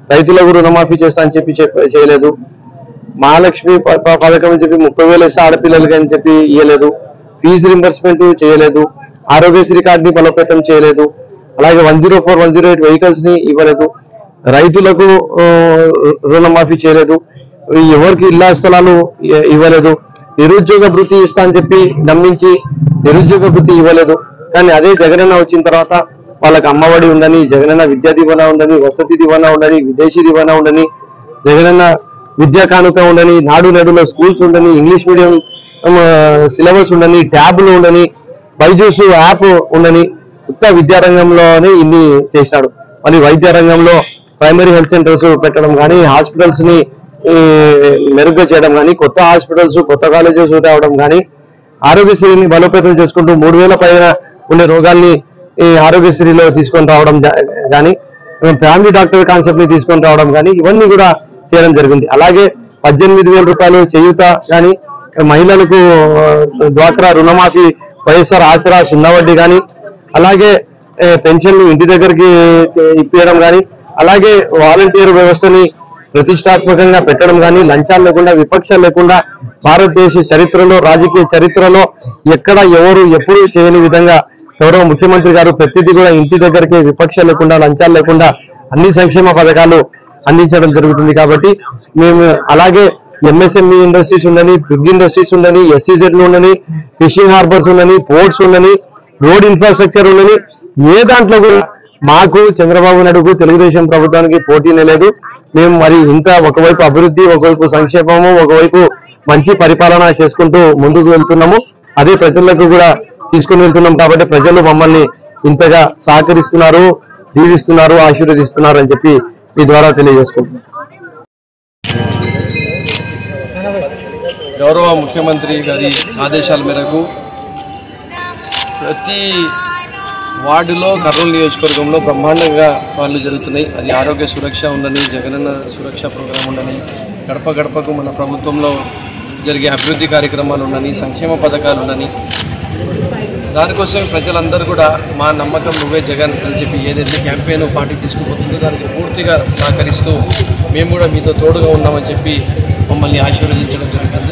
రైతులకు రుణమాఫీ చేస్తా అని చెప్పి చెప్ప- చేయలేదు మహాలక్ష్మి ప- ప- పథకం అని చెప్పి ముప్పై వేలు వేస్తే ఆడపిల్లలకి అని చెప్పి ఇవ్వలేదు ఫీజు రింబర్స్మెంట్ చేయలేదు ఆరోగ్యశ్రీ కార్డుని బలోపేతం చేయలేదు అలాగే one zero four one zero eight vehicles ని ఇవ్వలేదు రైతులకు ఆ, రుణమాఫీ చేయలేదు ఎవరికి ఇళ్ల స్థలాలు ఇ- ఇవ్వలేదు నిరుద్యోగ భృతి ఇస్తా అని చెప్పి నమ్మించి నిరుద్యోగ భృతి ఇవ్వలేదు కానీ అదే జగనన్న వచ్చిన తర్వాత వాళ్ళకి అమ్మఒడి ఉందని జగనన్న విద్యా దీవెన ఉందని వసతి దీవెన ఉండని విదేశీ దీవెన ఉండని జగనన్న విద్యా కానుక ఉండని నాడు నేడులో స్కూల్స్ ఉండని ఇంగ్లీష్ మీడియం సిలబస్ ఉండని ట్యాబ్లు ఉండని బైజూస్ యాప్ ఉండని కొత్త విద్యారంగంలోనే ఇన్ని చేశాడు మరి వైద్య రంగంలో ప్రైమరీ హెల్త్ సెంటర్స్ పెట్టడం కానీ హాస్పిటల్స్ ని ఈ, మెరుగ్గా చేయడం కానీ కొత్త హాస్పిటల్స్ కొత్త కాలేజెస్ తేవడం కానీ ఆరోగ్యశ్రీని బలోపేతం చేసుకుంటూ మూడు వేల పైన ఉండే రోగాల్ని ఈ ఆరోగ్యశ్రీలో తీసుకొని రావడం జా- కానీ ఫ్యామిలీ డాక్టర్ కాన్సెప్ట్ ని తీసుకొని రావడం కానీ ఇవన్నీ కూడా చేయడం జరిగింది అలాగే పద్దెనిమిది వేల రూపాయలు చేయూత కానీ మహిళలకు ఆ, డ్వాక్రా రుణమాఫీ వైఎస్ఆర్ ఆసరా సున్నా వడ్డీ కానీ అలాగే ఏ, పెన్షన్లు ఇంటి దగ్గరికి ఏ, ఇప్పించడం కానీ అలాగే వాలంటీర్ వ్యవస్థని ప్రతిష్టాత్మకంగా పెట్టడం కానీ లంచాలు లేకుండా విపక్షాలు లేకుండా భారతదేశ చరిత్రలో రాజకీయ చరిత్రలో ఎక్కడ ఎవరు ఎప్పుడు చేయని విధంగా గౌరవ ముఖ్యమంత్రి గారు ప్రతిదీ కూడా ఇంటి దగ్గరికి విపక్షాలు లేకుండా లంచాలు లేకుండా అన్ని సంక్షేమ పథకాలు అందించడం జరుగుతుంది కాబట్టి మేము అలాగే ఎంఎస్ఎంఈ ఇండస్ట్రీస్ ఉండని పిగ్ ఇండస్ట్రీస్ ఉండని ఎస్సీజెడ్లు ఉండని ఫిషింగ్ హార్బర్స్ ఉండని పోర్ట్స్ ఉండని రోడ్ ఇన్ఫ్రాస్ట్రక్చర్ ఉండని ఏ దాంట్లో కూడా మాకు చంద్రబాబు నాయుడుకు తెలుగుదేశం ప్రభుత్వానికి పోటీనే లేదు మేము మరి ఇంత ఒకవైపు అభివృద్ధి ఒకవైపు సంక్షేమము ఒకవైపు మంచి పరిపాలన చేసుకుంటూ ముందుకు వెళ్తున్నాము అదే ప్రజలకు కూడా తీసుకుని వెళ్తున్నాం కాబట్టి ప్రజలు మమ్మల్ని ఇంతగా సహకరిస్తున్నారు దీవిస్తున్నారు ఆశీర్వదిస్తున్నారు అని చెప్పి ఈ ద్వారా తెలియజేసుకుంటున్నాం గౌరవ ముఖ్యమంత్రి గారి ఆదేశాల మేరకు ప్రతి వార్డులో కర్నూలు నియోజకవర్గంలో బ్రహ్మాండంగా పనులు జరుగుతున్నాయి అది ఆరోగ్య సురక్ష ఉండని జగనన్న సురక్ష ప్రోగ్రాం ఉండని గడప గడపకు మన ప్రభుత్వంలో జరిగే అభివృద్ధి కార్యక్రమాలు ఉండని సంక్షేమ పథకాలు ఉండని దానికోసం ప్రజలందరూ కూడా మా నమ్మకం నువ్వే జగన్ అని చెప్పి ఏదైతే క్యాంపెయిన్ పార్టీ తీసుకుపోతుందో దానికి పూర్తిగా సహకరిస్తూ మేము కూడా మీతో తోడుగా ఉన్నామని చెప్పి మమ్మల్ని ఆశీర్వదించడం జరుగుతుంది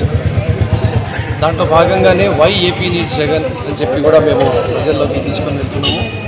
దాంట్లో భాగంగానే వై ఏపీ నీట్ జగన్ అని చెప్పి కూడా మేము ప్రజల్లోకి తీసుకొని వెళ్తున్నాము